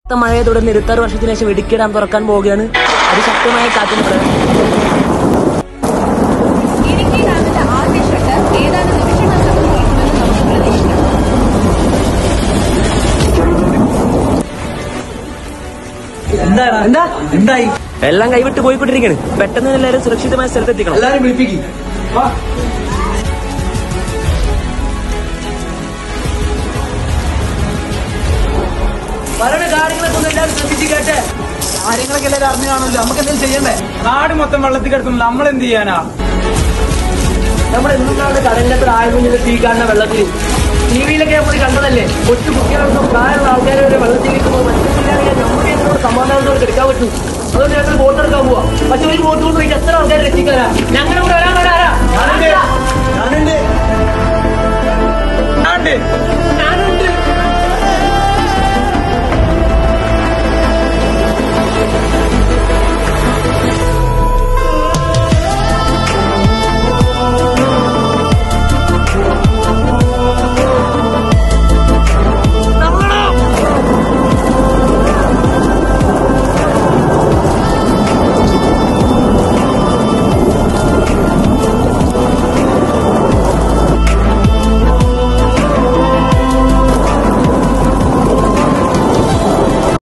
കനത്ത മഴയെ തുടർന്ന് ഇരുപത്താറ് വർഷത്തിന് ശേഷം ഇടുക്കി ഡാം തുറക്കാൻ പോവുകയാണ് അതിശക്തമായ കാറ്റിന് പ്രളയം ഇടുക്കി ഡാമിന്റെ ആദ്യ ഷട്ടർ ഏതാനും നിമിഷങ്ങൾക്കകം തുറക്കുമെന്ന് നമുക്ക് പ്രതീക്ഷിക്കാം എന്താടാ എന്താ എന്തായി എല്ലാം കൈവിട്ട് പോയിക്കൊണ്ടിരിക്കുകയാണ് പെട്ടെന്ന് തന്നെ എല്ലാവരും സുരക്ഷിതമായ സ്ഥലത്തെത്തിക്കണം എല്ലാരും വിളിപ്പിക്കും പറയണ കാര്യങ്ങളൊക്കെ ഒന്ന് എല്ലാവരും ശ്രദ്ധിച്ചിട്ടെ കാര്യങ്ങളൊക്കെ എല്ലാവരും അറിഞ്ഞു കാണുമല്ലോ നമുക്ക് എന്തെങ്കിലും ചെയ്യണ്ടേ നാട് മൊത്തം വെള്ളത്തിൽ കിടക്കുന്നു നമ്മൾ എന്ത് ചെയ്യാനാ നമ്മുടെ ഇന്നുണ്ടാവുന്ന കടലിനകത്ത് ആയുധ തീ കാണുന്ന വെള്ളത്തിൽ ടി വിയിലൊക്കെ നമ്മൾ കണ്ടതല്ലേ കൊച്ചു കുട്ടികളൊന്നും പ്രായമുള്ള ആൾക്കാരെ വരെ വെള്ളത്തിൽ നിൽക്കുമ്പോൾ മറ്റുള്ളവരെ നമുക്ക് ഇതിനോട് സമാധാനത്തോടെ എടുക്കാൻ പറ്റും അതുകൊണ്ട് ഞങ്ങൾ ബോട്ട് എടുക്കാൻ പോവാ പക്ഷെ ഒരു ബോട്ട് കൊണ്ട് പോയിട്ട് എത്ര ആൾക്കാരെ രക്ഷിക്കാനാ ഞങ്ങളുടെ കൂടെ വരാൻ വരാറാ ഞാനുണ്ട്